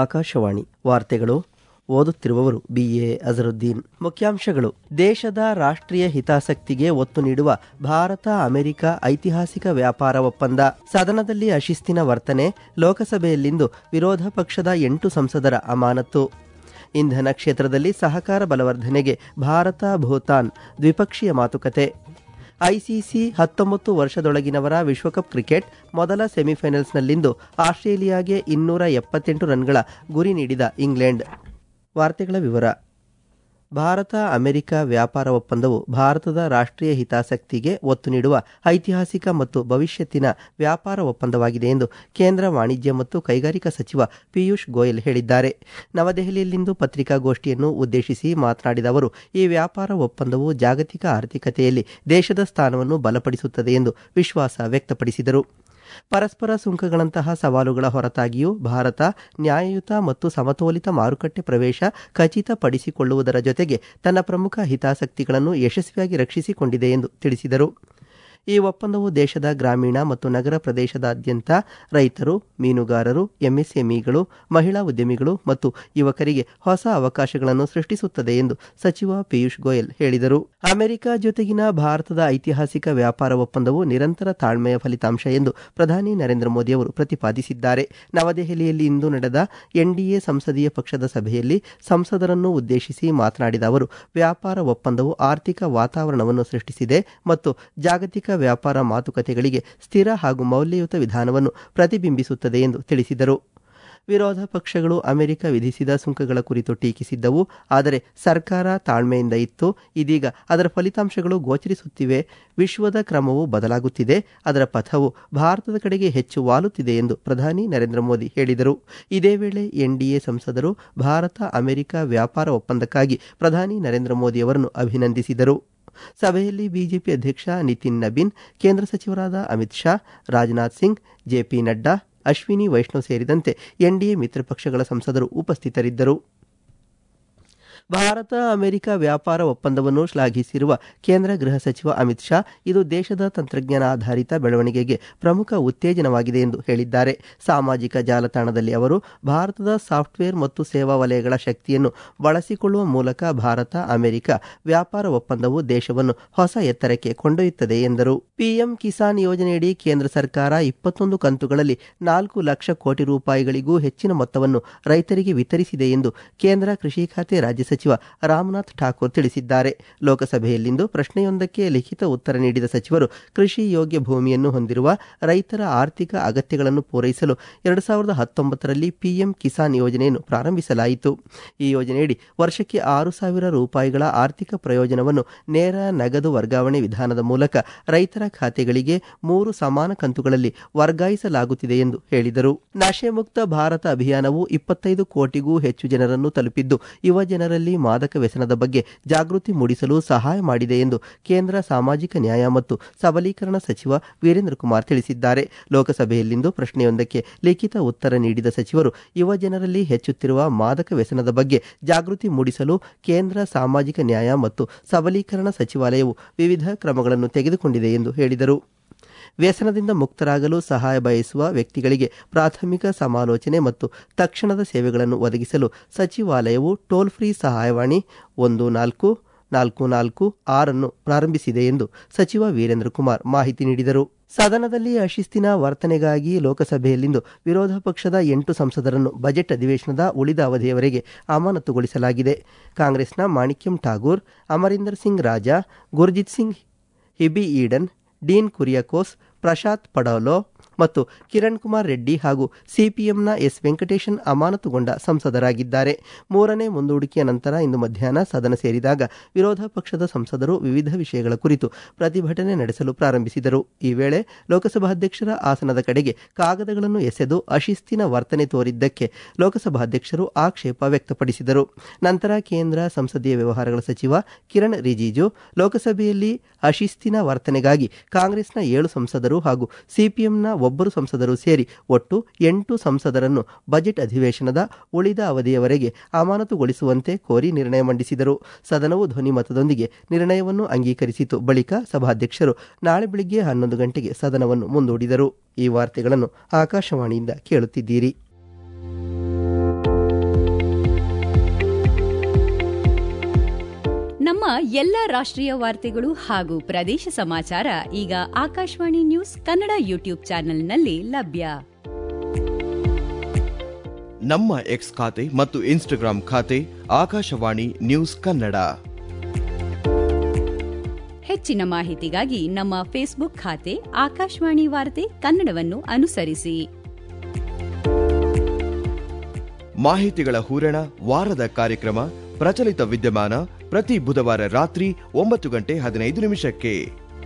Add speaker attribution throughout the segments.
Speaker 1: ಆಕಾಶವಾಣಿ ವಾರ್ತೆಗಳು ಓದುತ್ತಿರುವವರು ಬಿಎ ಅಜರುದ್ದೀನ್ ಮುಖ್ಯಾಂಶಗಳು ದೇಶದ ರಾಷ್ಟ್ರೀಯ ಹಿತಾಸಕ್ತಿಗೆ ಒತ್ತು ನೀಡುವ ಭಾರತ ಅಮೆರಿಕ ಐತಿಹಾಸಿಕ ವ್ಯಾಪಾರ ಒಪ್ಪಂದ ಸದನದಲ್ಲಿ ಅಶಿಸ್ತಿನ ವರ್ತನೆ ಲೋಕಸಭೆಯಲ್ಲಿಂದು ವಿರೋಧ ಪಕ್ಷದ ಎಂಟು ಸಂಸದರ ಅಮಾನತು ಇಂಧನ ಕ್ಷೇತ್ರದಲ್ಲಿ ಸಹಕಾರ ಬಲವರ್ಧನೆಗೆ ಭಾರತ ಭೂತಾನ್ ದ್ವಿಪಕ್ಷೀಯ ಮಾತುಕತೆ ಐಸಿಸಿ ಹತ್ತೊಂಬತ್ತು ವರ್ಷದೊಳಗಿನವರ ವಿಶ್ವಕಪ್ ಕ್ರಿಕೆಟ್ ಮೊದಲ ಸೆಮಿಫೈನಲ್ಸ್ನಲ್ಲಿಂದು ಆಸ್ಟ್ರೇಲಿಯಾಗೆ ಇನ್ನೂರ ಎಪ್ಪತ್ತೆಂಟು ರನ್ಗಳ ಗುರಿ ನೀಡಿದ ಇಂಗ್ಲೆಂಡ್ ವಾರ್ತೆಗಳ ವಿವರ ಭಾರತ ಅಮೆರಿಕ ವ್ಯಾಪಾರ ಒಪ್ಪಂದವು ಭಾರತದ ರಾಷ್ಟ್ರೀಯ ಹಿತಾಸಕ್ತಿಗೆ ಒತ್ತು ನೀಡುವ ಐತಿಹಾಸಿಕ ಮತ್ತು ಭವಿಷ್ಯತ್ತಿನ ವ್ಯಾಪಾರ ಒಪ್ಪಂದವಾಗಿದೆ ಎಂದು ಕೇಂದ್ರ ವಾಣಿಜ್ಯ ಮತ್ತು ಕೈಗಾರಿಕಾ ಸಚಿವ ಪಿಯೂಷ್ ಗೋಯಲ್ ಹೇಳಿದ್ದಾರೆ ನವದೆಹಲಿಯಲ್ಲಿಂದು ಪತ್ರಿಕಾಗೋಷ್ಠಿಯನ್ನು ಉದ್ದೇಶಿಸಿ ಮಾತನಾಡಿದ ಅವರು ಈ ವ್ಯಾಪಾರ ಒಪ್ಪಂದವು ಜಾಗತಿಕ ಆರ್ಥಿಕತೆಯಲ್ಲಿ ದೇಶದ ಸ್ಥಾನವನ್ನು ಬಲಪಡಿಸುತ್ತದೆ ಎಂದು ವಿಶ್ವಾಸ ವ್ಯಕ್ತಪಡಿಸಿದರು ಪರಸ್ಪರ ಸುಂಕಗಳಂತಹ ಸವಾಲುಗಳ ಹೊರತಾಗಿಯೂ ಭಾರತ ನ್ಯಾಯಯುತ ಮತ್ತು ಸಮತೋಲಿತ ಮಾರುಕಟ್ಟೆ ಪ್ರವೇಶ ಖಚಿತಪಡಿಸಿಕೊಳ್ಳುವುದರ ಜೊತೆಗೆ ತನ್ನ ಪ್ರಮುಖ ಹಿತಾಸಕ್ತಿಗಳನ್ನು ಯಶಸ್ವಿಯಾಗಿ ರಕ್ಷಿಸಿಕೊಂಡಿದೆ ಎಂದು ತಿಳಿಸಿದರು ಈ ಒಪ್ಪಂದವು ದೇಶದ ಗ್ರಾಮೀಣ ಮತ್ತು ನಗರ ಪ್ರದೇಶದಾದ್ಯಂತ ರೈತರು ಮೀನುಗಾರರು ಎಂಎಸ್ಎಂಇಗಳು ಮಹಿಳಾ ಉದ್ಯಮಿಗಳು ಮತ್ತು ಯುವಕರಿಗೆ ಹೊಸ ಅವಕಾಶಗಳನ್ನು ಸೃಷ್ಟಿಸುತ್ತದೆ ಎಂದು ಸಚಿವ ಪಿಯೂಷ್ ಗೋಯಲ್ ಹೇಳಿದರು ಅಮೆರಿಕ ಜೊತೆಗಿನ ಭಾರತದ ಐತಿಹಾಸಿಕ ವ್ಯಾಪಾರ ಒಪ್ಪಂದವು ನಿರಂತರ ತಾಳ್ಮೆಯ ಫಲಿತಾಂಶ ಎಂದು ಪ್ರಧಾನಿ ನರೇಂದ್ರ ಮೋದಿ ಅವರು ಪ್ರತಿಪಾದಿಸಿದ್ದಾರೆ ನವದೆಹಲಿಯಲ್ಲಿ ಇಂದು ನಡೆದ ಎನ್ಡಿಎ ಸಂಸದೀಯ ಪಕ್ಷದ ಸಭೆಯಲ್ಲಿ ಸಂಸದರನ್ನು ಉದ್ದೇಶಿಸಿ ಮಾತನಾಡಿದ ಅವರು ವ್ಯಾಪಾರ ಒಪ್ಪಂದವು ಆರ್ಥಿಕ ವಾತಾವರಣವನ್ನು ಸೃಷ್ಟಿಸಿದೆ ಮತ್ತು ಜಾಗತಿಕ ವ್ಯಾಪಾರ ಮಾತುಕತೆಗಳಿಗೆ ಸ್ಥಿರ ಹಾಗೂ ಮೌಲ್ಯಯುತ ವಿಧಾನವನ್ನು ಪ್ರತಿಬಿಂಬಿಸುತ್ತದೆ ಎಂದು ತಿಳಿಸಿದರು ವಿರೋಧ ಪಕ್ಷಗಳು ಅಮೆರಿಕ ವಿಧಿಸಿದ ಸುಂಕಗಳ ಕುರಿತು ಟೀಕಿಸಿದ್ದವು ಆದರೆ ಸರ್ಕಾರ ತಾಳ್ಮೆಯಿಂದ ಇತ್ತು ಇದೀಗ ಅದರ ಫಲಿತಾಂಶಗಳು ಗೋಚರಿಸುತ್ತಿವೆ ವಿಶ್ವದ ಕ್ರಮವು ಬದಲಾಗುತ್ತಿದೆ ಅದರ ಪಥವು ಭಾರತದ ಕಡೆಗೆ ಹೆಚ್ಚು ವಾಲುತ್ತಿದೆ ಎಂದು ಪ್ರಧಾನಿ ನರೇಂದ್ರ ಮೋದಿ ಹೇಳಿದರು ಇದೇ ವೇಳೆ ಎನ್ಡಿಎ ಸಂಸದರು ಭಾರತ ಅಮೆರಿಕ ವ್ಯಾಪಾರ ಒಪ್ಪಂದಕ್ಕಾಗಿ ಪ್ರಧಾನಿ ನರೇಂದ್ರ ಮೋದಿ ಅವರನ್ನು ಅಭಿನಂದಿಸಿದರು ಸಭೆಯಲ್ಲಿ ಬಿಜೆಪಿ ಅಧ್ಯಕ್ಷ ನಿತಿನ್ ನಬೀನ್ ಕೇಂದ್ರ ಸಚಿವರಾದ ಅಮಿತ್ ಶಾ ರಾಜನಾಥ್ ಸಿಂಗ್ ಜೆಪಿ ನಡ್ಡಾ ಅಶ್ವಿನಿ ವೈಷ್ಣವ್ ಸೇರಿದಂತೆ ಎನ್ಡಿಎ ಮಿತ್ರ ಪಕ್ಷಗಳ ಸಂಸದರು ಉಪಸ್ಥಿತರಿದ್ದರು ಭಾರತ ಅಮೆರಿಕ ವ್ಯಾಪಾರ ಒಪ್ಪಂದವನ್ನು ಶ್ಲಾಘಿಸಿರುವ ಕೇಂದ್ರ ಗೃಹ ಸಚಿವ ಅಮಿತ್ ಶಾ ಇದು ದೇಶದ ತಂತ್ರಜ್ಞಾನ ಆಧಾರಿತ ಬೆಳವಣಿಗೆಗೆ ಪ್ರಮುಖ ಉತ್ತೇಜನವಾಗಿದೆ ಎಂದು ಹೇಳಿದ್ದಾರೆ ಸಾಮಾಜಿಕ ಜಾಲತಾಣದಲ್ಲಿ ಅವರು ಭಾರತದ ಸಾಫ್ಟ್ವೇರ್ ಮತ್ತು ಸೇವಾ ವಲಯಗಳ ಶಕ್ತಿಯನ್ನು ಬಳಸಿಕೊಳ್ಳುವ ಮೂಲಕ ಭಾರತ ಅಮೆರಿಕ ವ್ಯಾಪಾರ ಒಪ್ಪಂದವು ದೇಶವನ್ನು ಹೊಸ ಎತ್ತರಕ್ಕೆ ಕೊಂಡೊಯ್ಯುತ್ತದೆ ಎಂದರು ಪಿಎಂ ಕಿಸಾನ್ ಯೋಜನೆಯಡಿ ಕೇಂದ್ರ ಸರ್ಕಾರ ಇಪ್ಪತ್ತೊಂದು ಕಂತುಗಳಲ್ಲಿ ನಾಲ್ಕು ಲಕ್ಷ ಕೋಟಿ ರೂಪಾಯಿಗಳಿಗೂ ಹೆಚ್ಚಿನ ಮೊತ್ತವನ್ನು ರೈತರಿಗೆ ವಿತರಿಸಿದೆ ಎಂದು ಕೇಂದ್ರ ಕೃಷಿ ಖಾತೆ ರಾಜ್ಯ ಸಚಿವ ರಾಮನಾಥ್ ಠಾಕೂರ್ ತಿಳಿಸಿದ್ದಾರೆ ಲೋಕಸಭೆಯಲ್ಲಿಂದು ಪ್ರಶ್ನೆಯೊಂದಕ್ಕೆ ಲಿಖಿತ ಉತ್ತರ ನೀಡಿದ ಸಚಿವರು ಕೃಷಿ ಯೋಗ್ಯ ಭೂಮಿಯನ್ನು ಹೊಂದಿರುವ ರೈತರ ಆರ್ಥಿಕ ಅಗತ್ಯಗಳನ್ನು ಪೂರೈಸಲು ಎರಡು ಸಾವಿರದ ಹತ್ತೊಂಬತ್ತರಲ್ಲಿ ಪಿಎಂ ಕಿಸಾನ್ ಯೋಜನೆಯನ್ನು ಪ್ರಾರಂಭಿಸಲಾಯಿತು ಈ ಯೋಜನೆಯಡಿ ವರ್ಷಕ್ಕೆ ಆರು ಸಾವಿರ ರೂಪಾಯಿಗಳ ಆರ್ಥಿಕ ಪ್ರಯೋಜನವನ್ನು ನೇರ ನಗದು ವರ್ಗಾವಣೆ ವಿಧಾನದ ಮೂಲಕ ರೈತರ ಖಾತೆಗಳಿಗೆ ಮೂರು ಸಮಾನ ಕಂತುಗಳಲ್ಲಿ ವರ್ಗಾಯಿಸಲಾಗುತ್ತಿದೆ ಎಂದು ಹೇಳಿದರು ನಶೆ ಮುಕ್ತ ಭಾರತ ಅಭಿಯಾನವು ಇಪ್ಪತ್ತೈದು ಕೋಟಿಗೂ ಹೆಚ್ಚು ಜನರನ್ನು ತಲುಪಿದ್ದು ಯುವ ಜನರಲ್ಲಿ ಮಾದಕ ವ್ಯಸನದ ಬಗ್ಗೆ ಜಾಗೃತಿ ಮೂಡಿಸಲು ಸಹಾಯ ಮಾಡಿದೆ ಎಂದು ಕೇಂದ್ರ ಸಾಮಾಜಿಕ ನ್ಯಾಯ ಮತ್ತು ಸಬಲೀಕರಣ ಸಚಿವ ವೀರೇಂದ್ರ ಕುಮಾರ್ ತಿಳಿಸಿದ್ದಾರೆ ಲೋಕಸಭೆಯಲ್ಲಿಂದು ಪ್ರಶ್ನೆಯೊಂದಕ್ಕೆ ಲಿಖಿತ ಉತ್ತರ ನೀಡಿದ ಸಚಿವರು ಯುವ ಜನರಲ್ಲಿ ಹೆಚ್ಚುತ್ತಿರುವ ಮಾದಕ ವ್ಯಸನದ ಬಗ್ಗೆ ಜಾಗೃತಿ ಮೂಡಿಸಲು ಕೇಂದ್ರ ಸಾಮಾಜಿಕ ನ್ಯಾಯ ಮತ್ತು ಸಬಲೀಕರಣ ಸಚಿವಾಲಯವು ವಿವಿಧ ಕ್ರಮಗಳನ್ನು ತೆಗೆದುಕೊಂಡಿದೆ ಎಂದು ಹೇಳಿದರು ವ್ಯಸನದಿಂದ ಮುಕ್ತರಾಗಲು ಸಹಾಯ ಬಯಸುವ ವ್ಯಕ್ತಿಗಳಿಗೆ ಪ್ರಾಥಮಿಕ ಸಮಾಲೋಚನೆ ಮತ್ತು ತಕ್ಷಣದ ಸೇವೆಗಳನ್ನು ಒದಗಿಸಲು ಸಚಿವಾಲಯವು ಟೋಲ್ ಫ್ರೀ ಸಹಾಯವಾಣಿ ಒಂದು ನಾಲ್ಕು ನಾಲ್ಕು ನಾಲ್ಕು ಆರನ್ನು ಪ್ರಾರಂಭಿಸಿದೆ ಎಂದು ಸಚಿವ ವೀರೇಂದ್ರ ಕುಮಾರ್ ಮಾಹಿತಿ ನೀಡಿದರು ಸದನದಲ್ಲಿ ಅಶಿಸ್ತಿನ ವರ್ತನೆಗಾಗಿ ಲೋಕಸಭೆಯಲ್ಲಿಂದು ವಿರೋಧ ಪಕ್ಷದ ಎಂಟು ಸಂಸದರನ್ನು ಬಜೆಟ್ ಅಧಿವೇಶನದ ಉಳಿದ ಅವಧಿಯವರೆಗೆ ಅಮಾನತುಗೊಳಿಸಲಾಗಿದೆ ಕಾಂಗ್ರೆಸ್ನ ಮಾಣಿಕ್ಯಂ ಠಾಗೂರ್ ಅಮರೀಂದರ್ ಸಿಂಗ್ ರಾಜಾ ಗುರ್ಜಿತ್ ಸಿಂಗ್ ಹಿಬಿ ಈಡನ್ ಡೀನ್ ಕುರಿಯಕೋಸ್ ಪ್ರಶಾಂತ್ ಪಡೋಲೋ ಮತ್ತು ಕಿರಣ್ ಕುಮಾರ್ ರೆಡ್ಡಿ ಹಾಗೂ ಸಿಪಿಎಂನ ಎಸ್ ವೆಂಕಟೇಶನ್ ಅಮಾನತುಗೊಂಡ ಸಂಸದರಾಗಿದ್ದಾರೆ ಮೂರನೇ ಮುಂದೂಡಿಕೆಯ ನಂತರ ಇಂದು ಮಧ್ಯಾಹ್ನ ಸದನ ಸೇರಿದಾಗ ವಿರೋಧ ಪಕ್ಷದ ಸಂಸದರು ವಿವಿಧ ವಿಷಯಗಳ ಕುರಿತು ಪ್ರತಿಭಟನೆ ನಡೆಸಲು ಪ್ರಾರಂಭಿಸಿದರು ಈ ವೇಳೆ ಲೋಕಸಭಾಧ್ಯಕ್ಷರ ಆಸನದ ಕಡೆಗೆ ಕಾಗದಗಳನ್ನು ಎಸೆದು ಅಶಿಸ್ತಿನ ವರ್ತನೆ ತೋರಿದ್ದಕ್ಕೆ ಲೋಕಸಭಾಧ್ಯಕ್ಷರು ಆಕ್ಷೇಪ ವ್ಯಕ್ತಪಡಿಸಿದರು ನಂತರ ಕೇಂದ್ರ ಸಂಸದೀಯ ವ್ಯವಹಾರಗಳ ಸಚಿವ ಕಿರಣ್ ರಿಜಿಜು ಲೋಕಸಭೆಯಲ್ಲಿ ಅಶಿಸ್ತಿನ ವರ್ತನೆಗಾಗಿ ಕಾಂಗ್ರೆಸ್ನ ಏಳು ಸಂಸದರು ಹಾಗೂ ಸಿಪಿಎಂನ ಒಬ್ಬರು ಸಂಸದರು ಸೇರಿ ಒಟ್ಟು ಎಂಟು ಸಂಸದರನ್ನು ಬಜೆಟ್ ಅಧಿವೇಶನದ ಉಳಿದ ಅವಧಿಯವರೆಗೆ ಅಮಾನತುಗೊಳಿಸುವಂತೆ ಕೋರಿ ನಿರ್ಣಯ ಮಂಡಿಸಿದರು ಸದನವು ಧ್ವನಿಮತದೊಂದಿಗೆ ನಿರ್ಣಯವನ್ನು ಅಂಗೀಕರಿಸಿತು ಬಳಿಕ ಸಭಾಧ್ಯಕ್ಷರು ನಾಳೆ ಬೆಳಿಗ್ಗೆ ಹನ್ನೊಂದು ಗಂಟೆಗೆ ಸದನವನ್ನು ಮುಂದೂಡಿದರು ಈ ವಾರ್ತೆಗಳನ್ನು ಆಕಾಶವಾಣಿಯಿಂದ ಕೇಳುತ್ತಿದ್ದೀರಿ
Speaker 2: ಎಲ್ಲ ರಾಷ್ಟ್ರೀಯ ವಾರ್ತೆಗಳು ಹಾಗೂ ಪ್ರದೇಶ ಸಮಾಚಾರ ಈಗ ಆಕಾಶವಾಣಿ ನ್ಯೂಸ್ ಕನ್ನಡ ಯೂಟ್ಯೂಬ್ ಚಾನೆಲ್ನಲ್ಲಿ ಲಭ್ಯ
Speaker 3: ನಮ್ಮ ಎಕ್ಸ್ ಖಾತೆ ಮತ್ತು ಇನ್ಸ್ಟಾಗ್ರಾಂ ಖಾತೆ ಆಕಾಶವಾಣಿ ನ್ಯೂಸ್ ಕನ್ನಡ
Speaker 2: ಹೆಚ್ಚಿನ ಮಾಹಿತಿಗಾಗಿ ನಮ್ಮ ಫೇಸ್ಬುಕ್ ಖಾತೆ ಆಕಾಶವಾಣಿ ವಾರ್ತೆ ಕನ್ನಡವನ್ನು ಅನುಸರಿಸಿ
Speaker 3: ಮಾಹಿತಿಗಳ ಹೂರಣ ವಾರದ ಕಾರ್ಯಕ್ರಮ ಪ್ರಚಲಿತ ವಿದ್ಯಮಾನ ಪ್ರತಿ ಬುಧವಾರ ರಾತ್ರಿ ಒಂಬತ್ತು ಗಂಟೆ ಹದಿನೈದು ನಿಮಿಷಕ್ಕೆ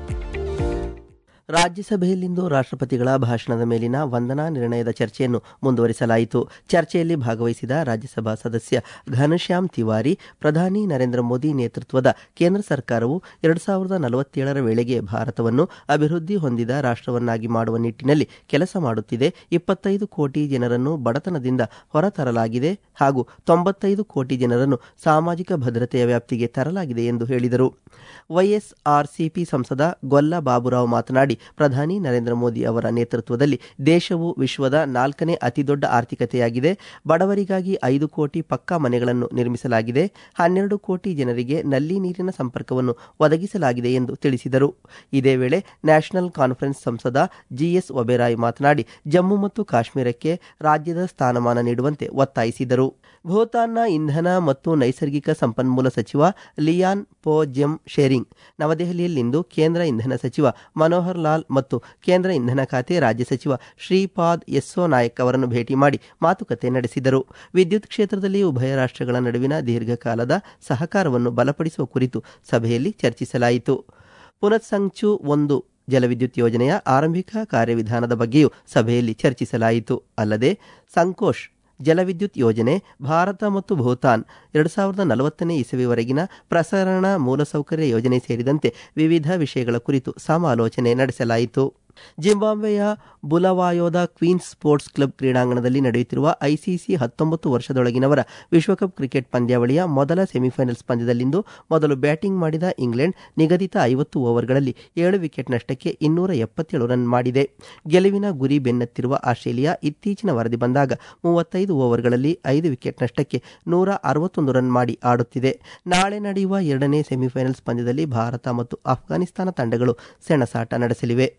Speaker 1: ರಾಜ್ಯಸಭೆಯಲ್ಲಿಂದು ರಾಷ್ಟ್ರಪತಿಗಳ ಭಾಷಣದ ಮೇಲಿನ ವಂದನಾ ನಿರ್ಣಯದ ಚರ್ಚೆಯನ್ನು ಮುಂದುವರಿಸಲಾಯಿತು ಚರ್ಚೆಯಲ್ಲಿ ಭಾಗವಹಿಸಿದ ರಾಜ್ಯಸಭಾ ಸದಸ್ಯ ಘನಶ್ಯಾಮ್ ತಿವಾರಿ ಪ್ರಧಾನಿ ನರೇಂದ್ರ ಮೋದಿ ನೇತೃತ್ವದ ಕೇಂದ್ರ ಸರ್ಕಾರವು ಎರಡು ಸಾವಿರದ ನಲವತ್ತೇಳರ ವೇಳೆಗೆ ಭಾರತವನ್ನು ಅಭಿವೃದ್ಧಿ ಹೊಂದಿದ ರಾಷ್ಟ್ರವನ್ನಾಗಿ ಮಾಡುವ ನಿಟ್ಟಿನಲ್ಲಿ ಕೆಲಸ ಮಾಡುತ್ತಿದೆ ಇಪ್ಪತ್ತೈದು ಕೋಟಿ ಜನರನ್ನು ಬಡತನದಿಂದ ಹೊರತರಲಾಗಿದೆ ಹಾಗೂ ತೊಂಬತ್ತೈದು ಕೋಟಿ ಜನರನ್ನು ಸಾಮಾಜಿಕ ಭದ್ರತೆಯ ವ್ಯಾಪ್ತಿಗೆ ತರಲಾಗಿದೆ ಎಂದು ಹೇಳಿದರು ವೈಎಸ್ಆರ್ಸಿಪಿ ಸಂಸದ ಗೊಲ್ಲ ಬಾಬುರಾವ್ ಮಾತನಾಡಿ ಪ್ರಧಾನಿ ನರೇಂದ್ರ ಮೋದಿ ಅವರ ನೇತೃತ್ವದಲ್ಲಿ ದೇಶವು ವಿಶ್ವದ ನಾಲ್ಕನೇ ಅತಿದೊಡ್ಡ ಆರ್ಥಿಕತೆಯಾಗಿದೆ ಬಡವರಿಗಾಗಿ ಐದು ಕೋಟಿ ಪಕ್ಕಾ ಮನೆಗಳನ್ನು ನಿರ್ಮಿಸಲಾಗಿದೆ ಹನ್ನೆರಡು ಕೋಟಿ ಜನರಿಗೆ ನಲ್ಲಿ ನೀರಿನ ಸಂಪರ್ಕವನ್ನು ಒದಗಿಸಲಾಗಿದೆ ಎಂದು ತಿಳಿಸಿದರು ಇದೇ ವೇಳೆ ನ್ಯಾಷನಲ್ ಕಾನ್ಫರೆನ್ಸ್ ಸಂಸದ ಜಿಎಸ್ ಒಬೆರಾಯ್ ಮಾತನಾಡಿ ಜಮ್ಮು ಮತ್ತು ಕಾಶ್ಮೀರಕ್ಕೆ ರಾಜ್ಯದ ಸ್ಥಾನಮಾನ ನೀಡುವಂತೆ ಒತ್ತಾಯಿಸಿದರು ಭೂತಾನ್ನ ಇಂಧನ ಮತ್ತು ನೈಸರ್ಗಿಕ ಸಂಪನ್ಮೂಲ ಸಚಿವ ಲಿಯಾನ್ ಪೋ ಜೆಮ್ ಶೇರಿಂಗ್ ನವದೆಹಲಿಯಲ್ಲಿಂದು ಕೇಂದ್ರ ಇಂಧನ ಸಚಿವ ಮನೋಹರ್ ಲಾಲ್ ಮತ್ತು ಕೇಂದ್ರ ಇಂಧನ ಖಾತೆ ರಾಜ್ಯ ಸಚಿವ ಶ್ರೀಪಾದ್ ಯೆಸ್ಸೋ ನಾಯಕ್ ಅವರನ್ನು ಭೇಟಿ ಮಾಡಿ ಮಾತುಕತೆ ನಡೆಸಿದರು ವಿದ್ಯುತ್ ಕ್ಷೇತ್ರದಲ್ಲಿ ಉಭಯ ರಾಷ್ಟ್ರಗಳ ನಡುವಿನ ದೀರ್ಘಕಾಲದ ಸಹಕಾರವನ್ನು ಬಲಪಡಿಸುವ ಕುರಿತು ಸಭೆಯಲ್ಲಿ ಚರ್ಚಿಸಲಾಯಿತು ಪುನತ್ಸಂಚು ಒಂದು ಜಲವಿದ್ಯುತ್ ಯೋಜನೆಯ ಆರಂಭಿಕ ಕಾರ್ಯವಿಧಾನದ ಬಗ್ಗೆಯೂ ಸಭೆಯಲ್ಲಿ ಚರ್ಚಿಸಲಾಯಿತು ಅಲ್ಲದೆ ಸಂಕೋಷ್ ಜಲವಿದ್ಯುತ್ ಯೋಜನೆ ಭಾರತ ಮತ್ತು ಭೂತಾನ್ ಎರಡು ಸಾವಿರದ ನಲವತ್ತನೇ ಇಸವಿವರೆಗಿನ ಪ್ರಸರಣ ಮೂಲಸೌಕರ್ಯ ಯೋಜನೆ ಸೇರಿದಂತೆ ವಿವಿಧ ವಿಷಯಗಳ ಕುರಿತು ಸಮಾಲೋಚನೆ ನಡೆಸಲಾಯಿತು ಜಿಂಬಾಬ್ವೆಯ ಬುಲವಾಯೋದ ಕ್ವೀನ್ಸ್ ಸ್ಪೋರ್ಟ್ಸ್ ಕ್ಲಬ್ ಕ್ರೀಡಾಂಗಣದಲ್ಲಿ ನಡೆಯುತ್ತಿರುವ ಐಸಿಸಿ ಹತ್ತೊಂಬತ್ತು ವರ್ಷದೊಳಗಿನವರ ವಿಶ್ವಕಪ್ ಕ್ರಿಕೆಟ್ ಪಂದ್ಯಾವಳಿಯ ಮೊದಲ ಸೆಮಿಫೈನಲ್ಸ್ ಪಂದ್ಯದಲ್ಲಿಂದು ಮೊದಲು ಬ್ಯಾಟಿಂಗ್ ಮಾಡಿದ ಇಂಗ್ಲೆಂಡ್ ನಿಗದಿತ ಐವತ್ತು ಓವರ್ಗಳಲ್ಲಿ ಏಳು ವಿಕೆಟ್ ನಷ್ಟಕ್ಕೆ ಇನ್ನೂರ ಎಪ್ಪತ್ತೇಳು ರನ್ ಮಾಡಿದೆ ಗೆಲುವಿನ ಗುರಿ ಬೆನ್ನತ್ತಿರುವ ಆಸ್ಟ್ರೇಲಿಯಾ ಇತ್ತೀಚಿನ ವರದಿ ಬಂದಾಗ ಮೂವತ್ತೈದು ಓವರ್ಗಳಲ್ಲಿ ಐದು ವಿಕೆಟ್ ನಷ್ಟಕ್ಕೆ ನೂರ ಅರವತ್ತೊಂದು ರನ್ ಮಾಡಿ ಆಡುತ್ತಿದೆ ನಾಳೆ ನಡೆಯುವ ಎರಡನೇ ಸೆಮಿಫೈನಲ್ಸ್ ಪಂದ್ಯದಲ್ಲಿ ಭಾರತ ಮತ್ತು ಅಫ್ಘಾನಿಸ್ತಾನ ತಂಡಗಳು ಸೆಣಸಾಟ ನಡೆಸಲಿವೆ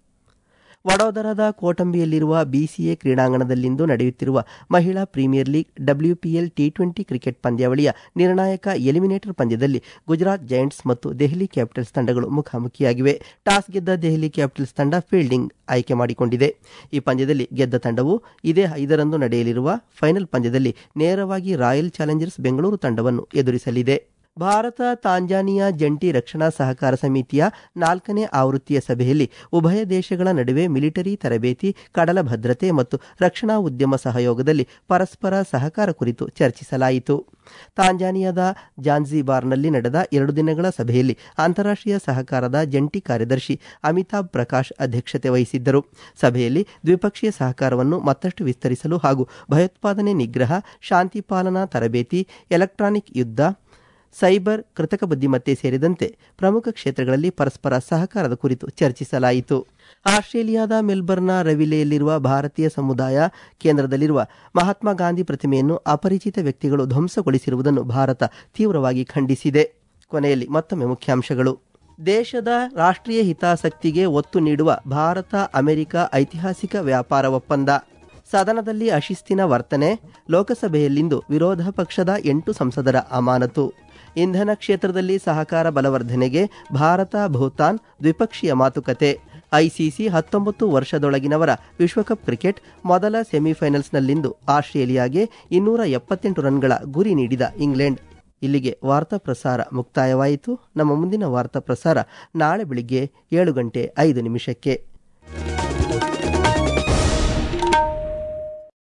Speaker 1: ವಡೋದರದ ಕೋಟಂಬಿಯಲ್ಲಿರುವ ಬಿಸಿಎ ಕ್ರೀಡಾಂಗಣದಲ್ಲಿಂದು ನಡೆಯುತ್ತಿರುವ ಮಹಿಳಾ premier league W P L T twenty cricket ಪಂದ್ಯಾವಳಿಯ ನಿರ್ಣಾಯಕ ಎಲಿಮಿನೇಟರ್ ಪಂದ್ಯದಲ್ಲಿ ಗುಜರಾತ್ ಜೈಂಟ್ಸ್ ಮತ್ತು ದೆಹಲಿ ಕ್ಯಾಪಿಟಲ್ಸ್ ತಂಡಗಳು ಮುಖಾಮುಖಿಯಾಗಿವೆ ಟಾಸ್ ಗೆದ್ದ ದೆಹಲಿ ಕ್ಯಾಪಿಟಲ್ಸ್ ತಂಡ ಫೀಲ್ಡಿಂಗ್ ಆಯ್ಕೆ ಮಾಡಿಕೊಂಡಿದೆ ಈ ಪಂದ್ಯದಲ್ಲಿ ಗೆದ್ದ ತಂಡವು ಇದೇ ಐದರಂದು ನಡೆಯಲಿರುವ ಫೈನಲ್ ಪಂದ್ಯದಲ್ಲಿ ನೇರವಾಗಿ ರಾಯಲ್ ಚಾಲೆಂಜರ್ಸ್ ಬೆಂಗಳೂರು ತಂಡವನ್ನು ಎದುರಿಸಲಿದೆ ಭಾರತ ತಾಂಜಾನಿಯಾ ಜಂಟಿ ರಕ್ಷಣಾ ಸಹಕಾರ ಸಮಿತಿಯ ನಾಲ್ಕನೇ ಆವೃತ್ತಿಯ ಸಭೆಯಲ್ಲಿ ಉಭಯ ದೇಶಗಳ ನಡುವೆ ಮಿಲಿಟರಿ ತರಬೇತಿ ಕಡಲ ಭದ್ರತೆ ಮತ್ತು ರಕ್ಷಣಾ ಉದ್ಯಮ ಸಹಯೋಗದಲ್ಲಿ ಪರಸ್ಪರ ಸಹಕಾರ ಕುರಿತು ಚರ್ಚಿಸಲಾಯಿತು ತಾಂಜಾನಿಯಾದ ಜಾನ್ಜಿಬಾರ್ನಲ್ಲಿ ನಡೆದ ಎರಡು ದಿನಗಳ ಸಭೆಯಲ್ಲಿ ಅಂತಾರಾಷ್ಟ್ರೀಯ ಸಹಕಾರದ ಜಂಟಿ ಕಾರ್ಯದರ್ಶಿ ಅಮಿತಾಬ್ ಪ್ರಕಾಶ್ ಅಧ್ಯಕ್ಷತೆ ವಹಿಸಿದ್ದರು ಸಭೆಯಲ್ಲಿ ದ್ವಿಪಕ್ಷೀಯ ಸಹಕಾರವನ್ನು ಮತ್ತಷ್ಟು ವಿಸ್ತರಿಸಲು ಹಾಗೂ ಭಯೋತ್ಪಾದನೆ ನಿಗ್ರಹ ಶಾಂತಿ ಪಾಲನಾ ತರಬೇತಿ ಎಲೆಕ್ಟ್ರಾನಿಕ್ ಯುದ್ಧ ಸೈಬರ್ ಕೃತಕ ಬುದ್ಧಿಮತ್ತೆ ಸೇರಿದಂತೆ ಪ್ರಮುಖ ಕ್ಷೇತ್ರಗಳಲ್ಲಿ ಪರಸ್ಪರ ಸಹಕಾರದ ಕುರಿತು ಚರ್ಚಿಸಲಾಯಿತು ಆಸ್ಟ್ರೇಲಿಯಾದ ಮೆಲ್ಬರ್ನ್ನ ರವಿಲೆಯಲ್ಲಿರುವ ಭಾರತೀಯ ಸಮುದಾಯ ಕೇಂದ್ರದಲ್ಲಿರುವ ಮಹಾತ್ಮ ಗಾಂಧಿ ಪ್ರತಿಮೆಯನ್ನು ಅಪರಿಚಿತ ವ್ಯಕ್ತಿಗಳು ಧ್ವಂಸಗೊಳಿಸಿರುವುದನ್ನು ಭಾರತ ತೀವ್ರವಾಗಿ ಖಂಡಿಸಿದೆ ಕೊನೆಯಲ್ಲಿ ಮತ್ತೊಮ್ಮೆ ಮುಖ್ಯಾಂಶಗಳು ದೇಶದ ರಾಷ್ಟ್ರೀಯ ಹಿತಾಸಕ್ತಿಗೆ ಒತ್ತು ನೀಡುವ ಭಾರತ ಅಮೆರಿಕ ಐತಿಹಾಸಿಕ ವ್ಯಾಪಾರ ಒಪ್ಪಂದ ಸದನದಲ್ಲಿ ಅಶಿಸ್ತಿನ ವರ್ತನೆ ಲೋಕಸಭೆಯಲ್ಲಿಂದು ವಿರೋಧ ಪಕ್ಷದ ಎಂಟು ಸಂಸದರ ಅಮಾನತು ಇಂಧನ ಕ್ಷೇತ್ರದಲ್ಲಿ ಸಹಕಾರ ಬಲವರ್ಧನೆಗೆ ಭಾರತ ಭೂತಾನ್ ದ್ವಿಪಕ್ಷೀಯ ಮಾತುಕತೆ ಐಸಿಸಿ ಹತ್ತೊಂಬತ್ತು ವರ್ಷದೊಳಗಿನವರ ವಿಶ್ವಕಪ್ ಕ್ರಿಕೆಟ್ ಮೊದಲ ಸೆಮಿಫೈನಲ್ಸ್ನಲ್ಲಿಂದು ಆಸ್ಟ್ರೇಲಿಯಾಗೆ ಇನ್ನೂರ ಎಪ್ಪತ್ತೆಂಟು ರನ್ಗಳ ಗುರಿ ನೀಡಿದ ಇಂಗ್ಲೆಂಡ್ ಇಲ್ಲಿಗೆ ವಾರ್ತಾ ಪ್ರಸಾರ ಮುಕ್ತಾಯವಾಯಿತು ನಮ್ಮ ಮುಂದಿನ ವಾರ್ತಾ ಪ್ರಸಾರ ನಾಳೆ ಬೆಳಿಗ್ಗೆ ಏಳು ಗಂಟೆ ಐದು ನಿಮಿಷಕ್ಕೆ